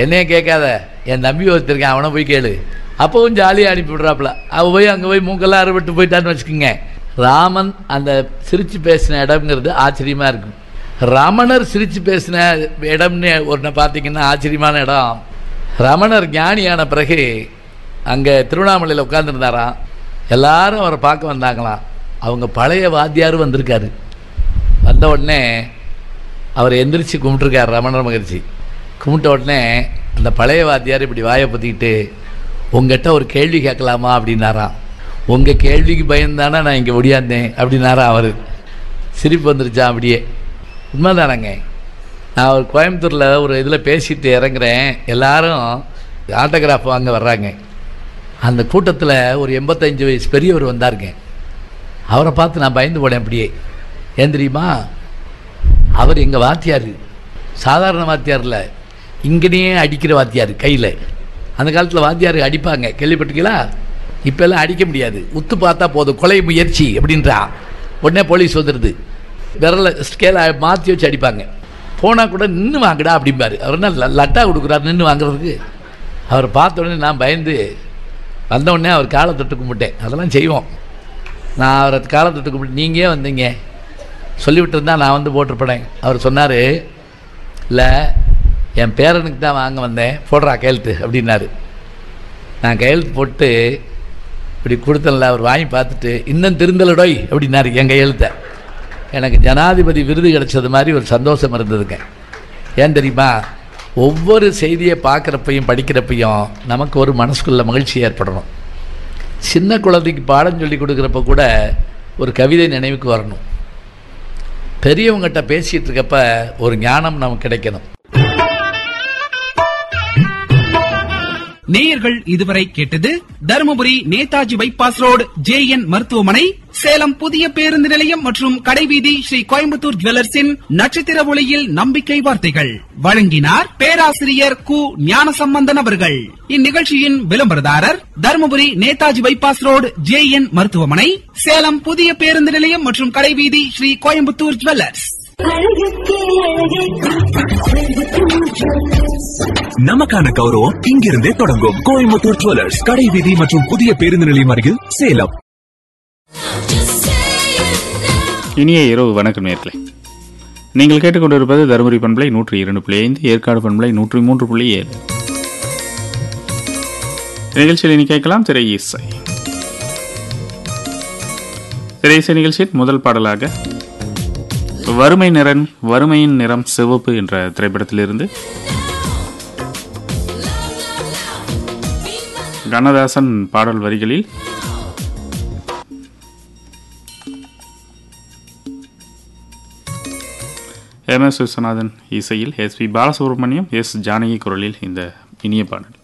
என்னைய கேட்காத என் தம்பி ஒருத்தருக்கேன் அவனை போய் கேளு அப்பவும் ஜாலியாக அனுப்பி விட்றாப்புல அவள் போய் அங்கே போய் மூக்கெல்லாம் அறுபட்டு போயிட்டான்னு வச்சுக்கோங்க ராமன் அந்த சிரித்து பேசின இடம்ங்கிறது ஆச்சரியமாக இருக்கும் ரமணர் சிரித்து பேசின இடம்னு ஒன்று பார்த்தீங்கன்னா ஆச்சரியமான இடம் ரமணர் ஞானியான பிறகு அங்கே திருவண்ணாமலையில் உட்காந்துருந்தாராம் எல்லாரும் அவரை பார்க்க வந்தாங்களாம் அவங்க பழைய வாத்தியார் வந்திருக்காரு வந்த உடனே அவர் எந்திரிச்சு கும்பிட்டுருக்கார் ரமணர் மகிழ்ச்சி கும்பிட்ட உடனே அந்த பழைய வாத்தியார் இப்படி வாயை பற்றிக்கிட்டு உங்ககிட்ட ஒரு கேள்வி கேட்கலாமா அப்படின்னாராம் உங்கள் கேள்விக்கு பயந்தானே நான் இங்கே ஒடியாந்தேன் அப்படின்னாராம் அவர் சிரிப்பு வந்துருச்சா அப்படியே உண்மைதானங்க நான் ஒரு கோயம்புத்தூரில் ஒரு இதில் பேசிட்டு இறங்குறேன் எல்லாரும் ஆட்டோகிராஃப் வாங்க வர்றாங்க அந்த கூட்டத்தில் ஒரு எண்பத்தஞ்சு வயசு பெரியவர் வந்தாருங்க அவரை பார்த்து நான் பயந்து போனேன் அப்படியே ஏன் தெரியுமா அவர் எங்கள் வாத்தியார் சாதாரண வாத்தியார் இல்லை இங்கனையே அடிக்கிற வாத்தியார் கையில் அந்த காலத்தில் வாத்தியார் அடிப்பாங்க கேள்விப்பட்டிருக்கீங்களா இப்போல்லாம் அடிக்க முடியாது உத்து பார்த்தா போதும் கொலை முயற்சி அப்படின்றா உடனே போலீஸ் வந்துடுது விரல ஸ்கேலை மாற்றி வச்சு அடிப்பாங்க போனால் கூட நின்று வாங்கடா அப்படிம்பாரு அவர் என்ன ல- லட்டா கொடுக்குறாரு நின்று வாங்குறதுக்கு அவர் பார்த்த உடனே நான் பயந்து வந்த உடனே அவர் காலை தொட்டு கும்பிட்டேன் அதெல்லாம் செய்வோம் நான் அவரை காலை தொட்டு கும்பிட்டு நீங்கள் ஏன் வந்தீங்க சொல்லிவிட்டு இருந்தா நான் வந்து போட்டிருப்பேன் அவர் சொன்னார் இல்லை என் பேரனுக்கு தான் வாங்க வந்தேன் போடுறா கையெழுத்து அப்படின்னாரு நான் கையெழுத்து போட்டு இப்படி கொடுத்தேன்ல அவர் வாங்கி பார்த்துட்டு இன்னும் திருந்தலடோய் அப்படின்னாரு என் கையெழுத்தை எனக்கு ஜனாதிபதி விருது கிடைச்சது மாதிரி ஒரு சந்தோஷம் இருந்ததுங்க ஏன் தெரியுமா ஒவ்வொரு செய்தியை பார்க்குறப்பையும் படிக்கிறப்பையும் நமக்கு ஒரு மனசுக்குள்ள மகிழ்ச்சி ஏற்படணும் சின்ன குழந்தைக்கு பாடம் சொல்லி கொடுக்குறப்ப கூட ஒரு கவிதை நினைவுக்கு வரணும் பெரியவங்ககிட்ட பேசிகிட்டு இருக்கப்ப ஒரு ஞானம் நமக்கு கிடைக்கணும் நேயர்கள் இதுவரை கேட்டது Dharmapuri Netaji bypass road J N மருத்துவமனை சேலம் புதிய பேருந்து நிலையம் மற்றும் கடைவீதி ஸ்ரீ கோயம்புத்தூர் ஜுவல்லர்ஸின் நட்சத்திர ஒளியில் நம்பிக்கை வார்த்தைகள் வழங்கினார் பேராசிரியர் கு ஞானசம்பந்தன் அவர்கள் இந்நிகழ்ச்சியின் விளம்பரதாரர் Dharmapuri Netaji bypass road J N மருத்துவமனை சேலம் புதிய பேருந்து நிலையம் மற்றும் கடைவீதி ஸ்ரீ கோயம்புத்தூர் ஜுவல்லர்ஸ் அழகுக்கே அழகே நமக்கான கௌரவம் இங்கிருந்தே தொடங்கும் கோயம்புத்தூர் ஜுவல்லர்ஸ் கடை வீதி மற்றும் புதிய பேருந்து நிலையம் அருகில் சேலம் இனிய இரவு வணக்கம் நேர்களே நீங்கள் கேட்டுக்கொண்டிருப்பது தருமபுரி பண்பலை நூற்றி இரண்டு புள்ளி ஐந்து ஏற்காடு பண்பலை நூற்றி மூன்று புள்ளி ஏழு நிகழ்ச்சியில் இனி கேட்கலாம் திரை இசை திரை இசை நிகழ்ச்சியில் முதல் பாடலாக வறுமை நிறன் வறுமையின் நிறம் சிவப்பு என்ற திரைப்படத்திலிருந்து கண்ணதாசன் பாடல் வரிகளில் எம் எஸ் விஸ்வநாதன் இசையில் S P Balasubrahmanyam S Janaki குரலில் இந்த இனிய பாடல்